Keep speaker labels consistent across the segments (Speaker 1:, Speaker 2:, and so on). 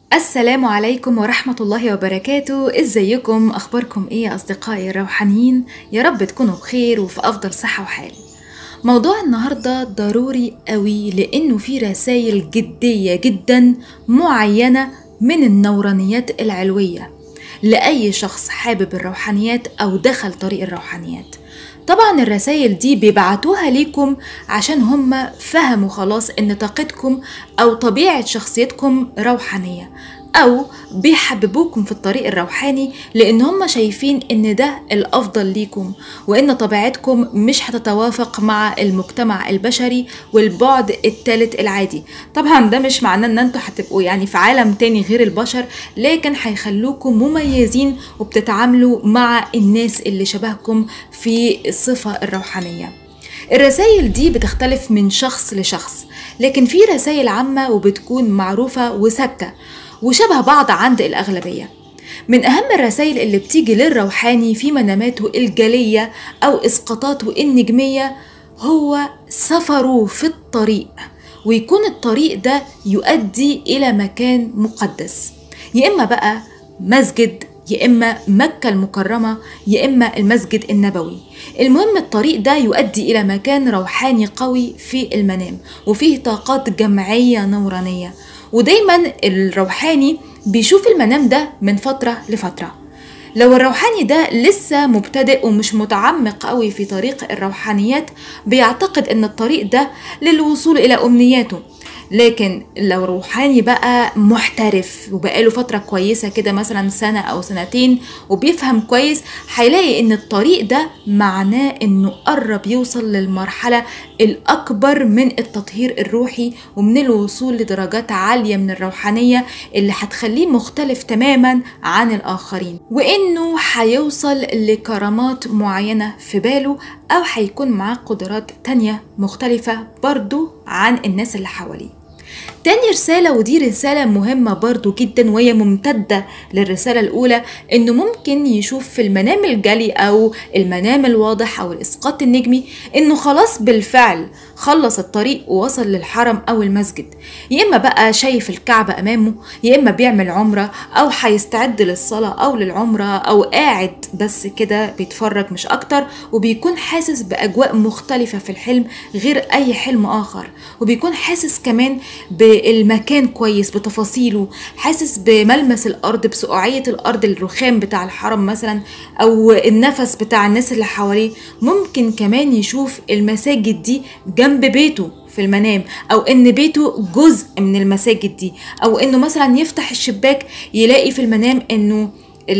Speaker 1: السلام عليكم ورحمة الله وبركاته ازيكم اخباركم ايه يا اصدقائي الروحانيين يا رب تكونوا بخير وفي افضل صحة وحال موضوع النهاردة ضروري قوي لانه في رسائل جدية جدا معينة من النورانيات العلوية لأي شخص حابب الروحانيات أو دخل طريق الروحانيات طبعا الرسائل دي بيبعتوها ليكم عشان هم فهموا خلاص ان طاقتكم او طبيعة شخصيتكم روحانية او بيحببوكم في الطريق الروحاني لان هم شايفين ان ده الافضل ليكم وان طبيعتكم مش هتتوافق مع المجتمع البشري والبعد الثالث العادي طبعا ده مش معناه ان انتوا هتبقوا يعني في عالم تاني غير البشر لكن هيخلوكم مميزين وبتتعاملوا مع الناس اللي شبهكم في الصفة الروحانية الرسائل دي بتختلف من شخص لشخص لكن في رسائل عامة وبتكون معروفة وثابتة وشبه بعض عند الأغلبية من أهم الرسائل اللي بتيجي للروحاني في مناماته الجلية أو إسقاطاته النجمية هو سفره في الطريق ويكون الطريق ده يؤدي إلى مكان مقدس يا إما بقى مسجد يا إما مكة المكرمة يا إما المسجد النبوي المهم الطريق ده يؤدي إلى مكان روحاني قوي في المنام وفيه طاقات جمعية نورانية ودايما الروحاني بيشوف المنام ده من فترة لفترة لو الروحاني ده لسه مبتدئ ومش متعمق قوي في طريق الروحانيات بيعتقد ان الطريق ده للوصول الى امنياته لكن لو روحاني بقى محترف وبقاله فترة كويسة كده مثلا سنة أو سنتين وبيفهم كويس هيلاقي إن الطريق ده معناه إنه قرب يوصل للمرحلة الأكبر من التطهير الروحي ومن الوصول لدرجات عالية من الروحانية اللي هتخليه مختلف تماما عن الآخرين وإنه هيوصل لكرامات معينة في باله أو هيكون معاه قدرات تانية مختلفة برضو عن الناس اللي حواليه تاني رسالة ودي رسالة مهمة برضو جدا وهي ممتدة للرسالة الأولى إنه ممكن يشوف في المنام الجلي أو المنام الواضح أو الإسقاط النجمي إنه خلاص بالفعل خلص الطريق ووصل للحرم أو المسجد يا إما بقى شايف الكعبة أمامه يا إما بيعمل عمرة أو هيستعد للصلاة أو للعمرة أو قاعد بس كده بيتفرج مش أكتر وبيكون حاسس بأجواء مختلفة في الحلم غير أي حلم آخر وبيكون حاسس كمان بالمكان كويس بتفاصيله حاسس بملمس الارض بسقوعيه الارض الرخام بتاع الحرم مثلا او النفس بتاع الناس اللي حواليه ممكن كمان يشوف المساجد دي جنب بيته في المنام او ان بيته جزء من المساجد دي او انه مثلا يفتح الشباك يلاقي في المنام انه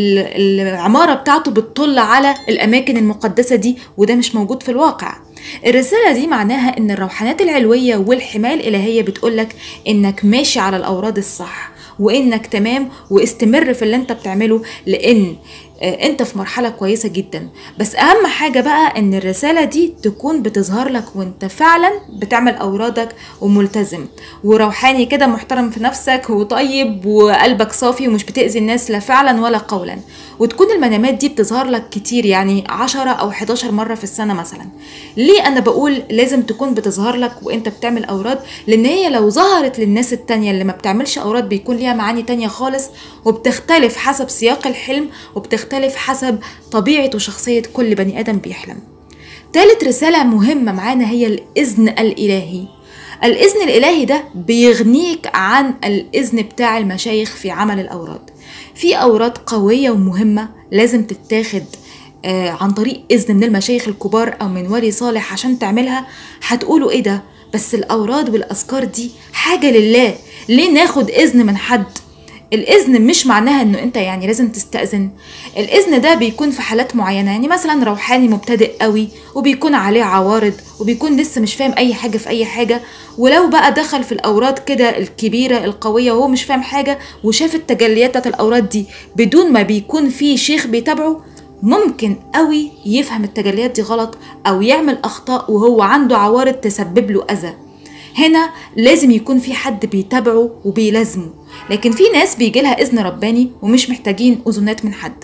Speaker 1: العمارة بتاعته بتطل على الأماكن المقدسة دي وده مش موجود في الواقع الرسالة دي معناها إن الروحانيات العلوية والحماية الإلهية بتقولك إنك ماشي على الأوراد الصح وإنك تمام واستمر في اللي أنت بتعمله لأن انت في مرحلة كويسة جدا بس اهم حاجة بقى ان الرسالة دي تكون بتظهر لك وانت فعلا بتعمل اورادك وملتزم وروحاني كده محترم في نفسك وطيب وقلبك صافي ومش بتأذي الناس لا فعلا ولا قولا وتكون المنامات دي بتظهر لك كتير يعني 10 او 11 مرة في السنة مثلا ليه انا بقول لازم تكون بتظهر لك وانت بتعمل اوراد لان هي لو ظهرت للناس التانية اللي ما بتعملش اوراد بيكون ليها معاني تانية خالص وبتختلف حسب سياق الحلم وبتختلف تختلف حسب طبيعة وشخصية كل بني آدم بيحلم تالت رسالة مهمة معانا هي الإذن الإلهي الإذن الإلهي ده بيغنيك عن الإذن بتاع المشايخ في عمل الأوراد في أوراد قوية ومهمة لازم تتاخد آه عن طريق إذن من المشايخ الكبار أو من ولي صالح عشان تعملها هتقولوا إيه ده بس الأوراد والأذكار دي حاجة لله ليه ناخد إذن من حد الاذن مش معناها انه انت يعني لازم تستاذن الاذن ده بيكون في حالات معينه يعني مثلا روحاني مبتدئ قوي وبيكون عليه عوارض وبيكون لسه مش فاهم اي حاجه في اي حاجه ولو بقى دخل في الاوراد كده الكبيره القويه وهو مش فاهم حاجه وشاف التجليات بتاعت الاوراد دي بدون ما بيكون في شيخ بيتابعه ممكن قوي يفهم التجليات دي غلط او يعمل اخطاء وهو عنده عوارض تسبب له اذى هنا لازم يكون في حد بيتابعه وبيلازمه لكن في ناس بيجي لها اذن رباني ومش محتاجين اذونات من حد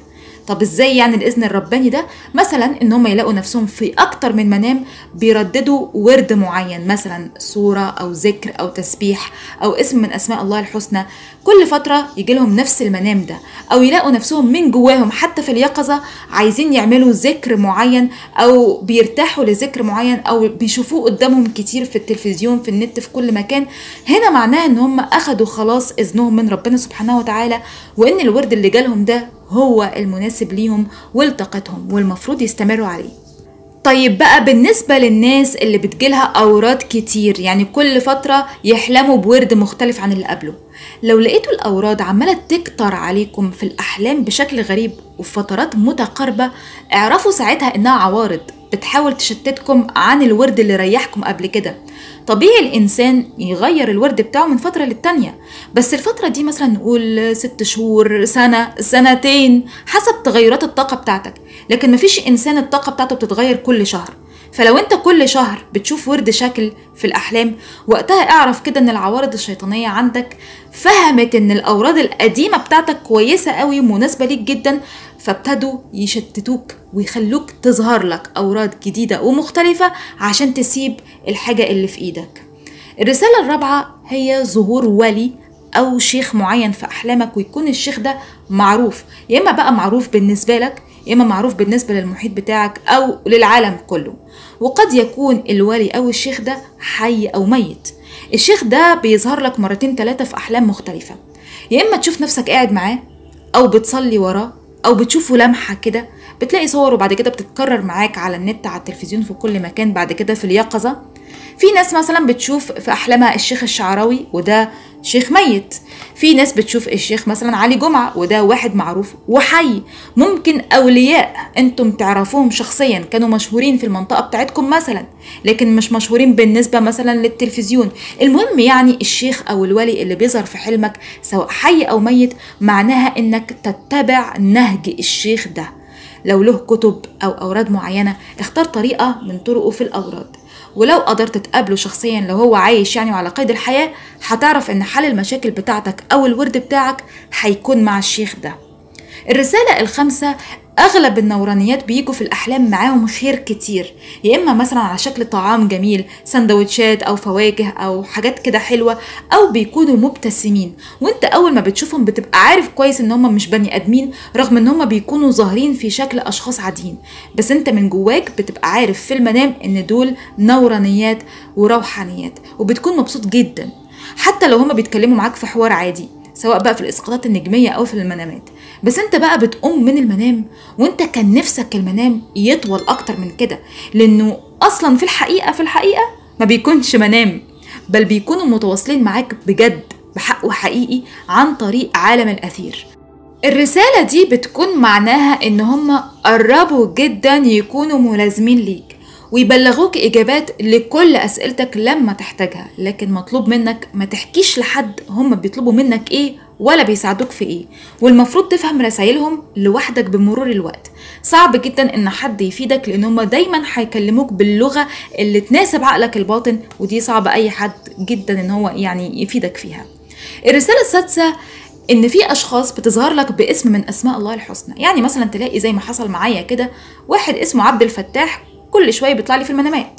Speaker 1: طب ازاي يعني الاذن الرباني ده مثلا ان هم يلاقوا نفسهم في اكتر من منام بيرددوا ورد معين مثلا صوره او ذكر او تسبيح او اسم من اسماء الله الحسنى كل فتره يجي لهم نفس المنام ده او يلاقوا نفسهم من جواهم حتى في اليقظه عايزين يعملوا ذكر معين او بيرتاحوا لذكر معين او بيشوفوه قدامهم كتير في التلفزيون في النت في كل مكان هنا معناه ان هم اخدوا خلاص اذنهم من ربنا سبحانه وتعالى وان الورد اللي جالهم ده هو المناسب ليهم ولطاقتهم والمفروض يستمروا عليه طيب بقى بالنسبة للناس اللي بتجيلها أوراد كتير يعني كل فترة يحلموا بورد مختلف عن اللي قبله لو لقيتوا الأوراد عمالة تكتر عليكم في الأحلام بشكل غريب وفي فترات متقاربة اعرفوا ساعتها إنها عوارض بتحاول تشتتكم عن الورد اللي ريحكم قبل كده طبيعي الإنسان يغير الورد بتاعه من فترة للتانية بس الفترة دي مثلا نقول ست شهور سنة سنتين حسب تغيرات الطاقة بتاعتك لكن مفيش إنسان الطاقة بتاعته بتتغير كل شهر فلو انت كل شهر بتشوف ورد شكل في الأحلام وقتها اعرف كده ان العوارض الشيطانية عندك فهمت ان الأوراد القديمة بتاعتك كويسة قوي ومناسبة ليك جدا فابتدوا يشتتوك ويخلوك تظهر لك أوراد جديدة ومختلفة عشان تسيب الحاجة اللي في إيدك الرسالة الرابعة هي ظهور ولي أو شيخ معين في أحلامك ويكون الشيخ ده معروف يا إما بقى معروف بالنسبة لك يا إما معروف بالنسبة للمحيط بتاعك أو للعالم كله وقد يكون الولي أو الشيخ ده حي أو ميت الشيخ ده بيظهر لك مرتين ثلاثة في أحلام مختلفة يا إما تشوف نفسك قاعد معاه أو بتصلي وراه أو بتشوفه لمحة كده بتلاقي صور وبعد كده بتتكرر معاك على النت على التلفزيون في كل مكان بعد كده في اليقظة في ناس مثلا بتشوف في أحلامها الشيخ الشعراوي وده شيخ ميت في ناس بتشوف الشيخ مثلا علي جمعة وده واحد معروف وحي ممكن أولياء أنتم تعرفوهم شخصيا كانوا مشهورين في المنطقة بتاعتكم مثلا لكن مش مشهورين بالنسبة مثلا للتلفزيون المهم يعني الشيخ أو الولي اللي بيظهر في حلمك سواء حي أو ميت معناها إنك تتبع نهج الشيخ ده لو له كتب أو أوراد معينة اختار طريقة من طرقه في الأوراد ولو قدرت تقابله شخصيا لو هو عايش يعني وعلى قيد الحياة هتعرف ان حل المشاكل بتاعتك او الورد بتاعك هيكون مع الشيخ ده الرسالة الخامسة أغلب النورانيات بيجوا في الأحلام معاهم خير كتير يا إما مثلا على شكل طعام جميل سندوتشات أو فواكه أو حاجات كده حلوة أو بيكونوا مبتسمين وإنت أول ما بتشوفهم بتبقى عارف كويس إن هم مش بني آدمين رغم إن هم بيكونوا ظاهرين في شكل أشخاص عاديين بس إنت من جواك بتبقى عارف في المنام إن دول نورانيات وروحانيات وبتكون مبسوط جدا حتى لو هم بيتكلموا معاك في حوار عادي سواء بقى في الاسقاطات النجميه او في المنامات بس انت بقى بتقوم من المنام وانت كان نفسك المنام يطول اكتر من كده لانه اصلا في الحقيقه في الحقيقه ما بيكونش منام بل بيكونوا متواصلين معاك بجد بحق وحقيقي عن طريق عالم الاثير الرسالة دي بتكون معناها ان هم قربوا جدا يكونوا ملازمين ليك ويبلغوك إجابات لكل أسئلتك لما تحتاجها لكن مطلوب منك ما تحكيش لحد هم بيطلبوا منك إيه ولا بيساعدوك في إيه والمفروض تفهم رسايلهم لوحدك بمرور الوقت صعب جدا إن حد يفيدك لأن هم دايما هيكلموك باللغة اللي تناسب عقلك الباطن ودي صعب أي حد جدا إن هو يعني يفيدك فيها الرسالة السادسة ان في اشخاص بتظهر لك باسم من اسماء الله الحسنى يعني مثلا تلاقي زي ما حصل معايا كده واحد اسمه عبد الفتاح كل شويه بيطلع لي في المنامات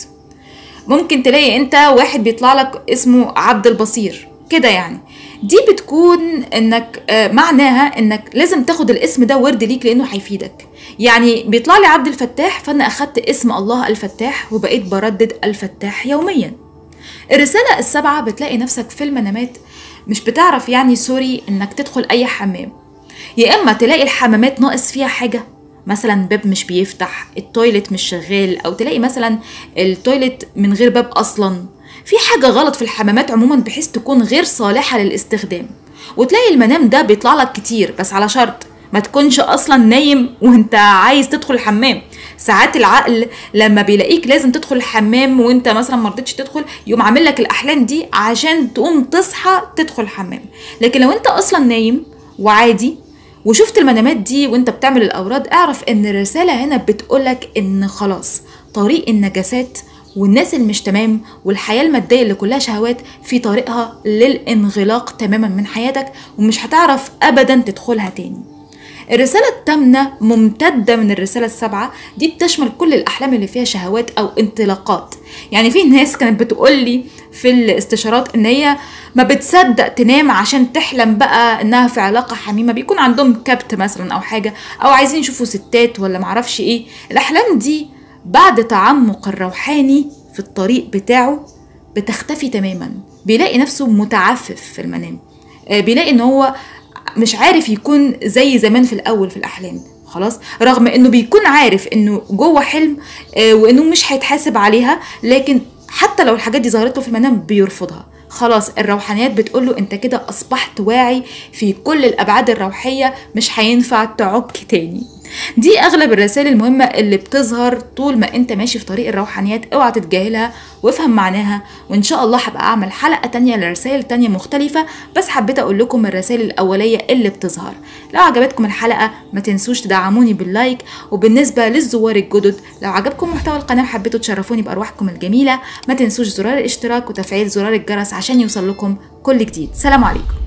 Speaker 1: ممكن تلاقي انت واحد بيطلع لك اسمه عبد البصير كده يعني دي بتكون انك آه، معناها انك لازم تاخد الاسم ده ورد ليك لانه هيفيدك يعني بيطلع لي عبد الفتاح فانا اخدت اسم الله الفتاح وبقيت بردد الفتاح يوميا الرسالة السابعة بتلاقي نفسك في المنامات مش بتعرف يعني سوري انك تدخل اي حمام يا اما تلاقي الحمامات ناقص فيها حاجة مثلا باب مش بيفتح التويلت مش شغال او تلاقي مثلا التويلت من غير باب اصلا في حاجة غلط في الحمامات عموما بحيث تكون غير صالحة للاستخدام وتلاقي المنام ده بيطلع لك كتير بس على شرط ما تكونش اصلا نايم وانت عايز تدخل الحمام ساعات العقل لما بيلاقيك لازم تدخل الحمام وانت مثلا ما رضيتش تدخل يقوم عامل لك الاحلام دي عشان تقوم تصحى تدخل الحمام لكن لو انت اصلا نايم وعادي وشفت المنامات دي وانت بتعمل الاوراد اعرف ان الرساله هنا بتقولك ان خلاص طريق النجاسات والناس اللي مش تمام والحياه الماديه اللي كلها شهوات في طريقها للانغلاق تماما من حياتك ومش هتعرف ابدا تدخلها تاني الرسالة الثامنة ممتدة من الرسالة السابعة دي بتشمل كل الأحلام اللي فيها شهوات أو انطلاقات يعني في ناس كانت بتقول لي في الاستشارات إن هي ما بتصدق تنام عشان تحلم بقى إنها في علاقة حميمة بيكون عندهم كبت مثلا أو حاجة أو عايزين يشوفوا ستات ولا معرفش إيه الأحلام دي بعد تعمق الروحاني في الطريق بتاعه بتختفي تماما بيلاقي نفسه متعفف في المنام آه، بيلاقي ان هو مش عارف يكون زي زمان في الاول في الاحلام خلاص رغم انه بيكون عارف انه جوه حلم آه، وانه مش هيتحاسب عليها لكن حتى لو الحاجات دي ظهرت له في المنام بيرفضها خلاص الروحانيات بتقول له انت كده اصبحت واعي في كل الابعاد الروحيه مش هينفع تعك تاني دي اغلب الرسائل المهمه اللي بتظهر طول ما انت ماشي في طريق الروحانيات اوعى تتجاهلها وافهم معناها وان شاء الله هبقى اعمل حلقه تانية لرسائل تانية مختلفه بس حبيت اقول لكم الرسائل الاوليه اللي بتظهر لو عجبتكم الحلقه ما تنسوش تدعموني باللايك وبالنسبه للزوار الجدد لو عجبكم محتوى القناه وحبيتوا تشرفوني بارواحكم الجميله ما تنسوش زرار الاشتراك وتفعيل زرار الجرس عشان يوصل لكم كل جديد سلام عليكم